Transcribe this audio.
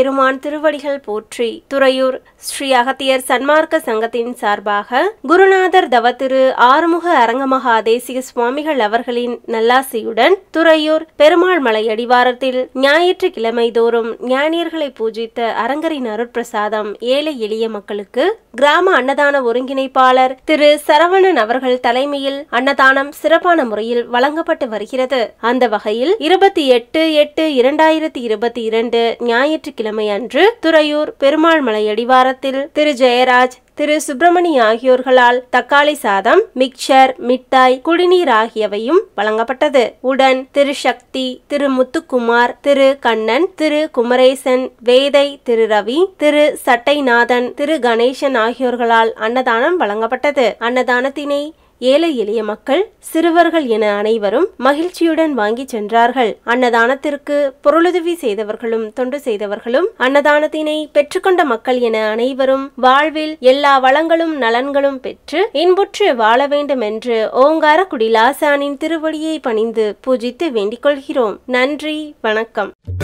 எம்பெருமான் திருவடிகள் போற்றி துறையூர் ஸ்ரீ அகத்தியர் சன்மார்க்க சங்கத்தின் சார்பாக குருநாதர் தவத்திரு ஆறுமுக அரங்கமகா தேசிக சுவாமிகள் அவர்களின் நல்லாசியுடன் துறையூர் பெருமாள் மலை அடிவாரத்தில் ஞாயிற்றுக்கிழமை தோறும் ஞானியர்களை பூஜித்த அரங்கரின் அருட்பிரசாதம் ஏழை எளிய மக்களுக்கு கிராம அன்னதான ஒருங்கிணைப்பாளர் திரு சரவணன் அவர்கள் தலைமையில் அன்னதானம் சிறப்பான முறையில் வழங்கப்பட்டு வருகிறது அந்த வகையில் இருபத்தி எட்டு எட்டு இரண்டாயிரத்தி இருபத்தி இரண்டு ஞாயிற்றுக்கிழமை அன்று துறையூர் பெருமாள் மலை அடிவாரத்தில் திரு ஜெயராஜ் திரு சுப்பிரமணி ஆகியோர்களால் தக்காளி சாதம் மிக்சர் மிட்டாய் குடிநீர் ஆகியவையும் வழங்கப்பட்டது உடன் திரு சக்தி திரு முத்துக்குமார் திரு கண்ணன் திரு குமரேசன் வேதை திரு ரவி திரு சட்டைநாதன் திரு கணேசன் ஆகியோர்களால் அன்னதானம் வழங்கப்பட்டது அன்னதானத்தினை ஏழை எளிய மக்கள் சிறுவர்கள் என அனைவரும் மகிழ்ச்சியுடன் வாங்கி சென்றார்கள் அன்னதானத்திற்கு பொருளுதவி செய்தவர்களும் தொண்டு செய்தவர்களும் அன்னதானத்தினை பெற்றுக்கொண்ட மக்கள் என அனைவரும் வாழ்வில் எல்லா வளங்களும் நலன்களும் பெற்று இன்புற்று வாழ வேண்டும் என்று ஓங்கார குடிலாசானின் திருவடியை பணிந்து பூஜித்து வேண்டிக் கொள்கிறோம் நன்றி வணக்கம்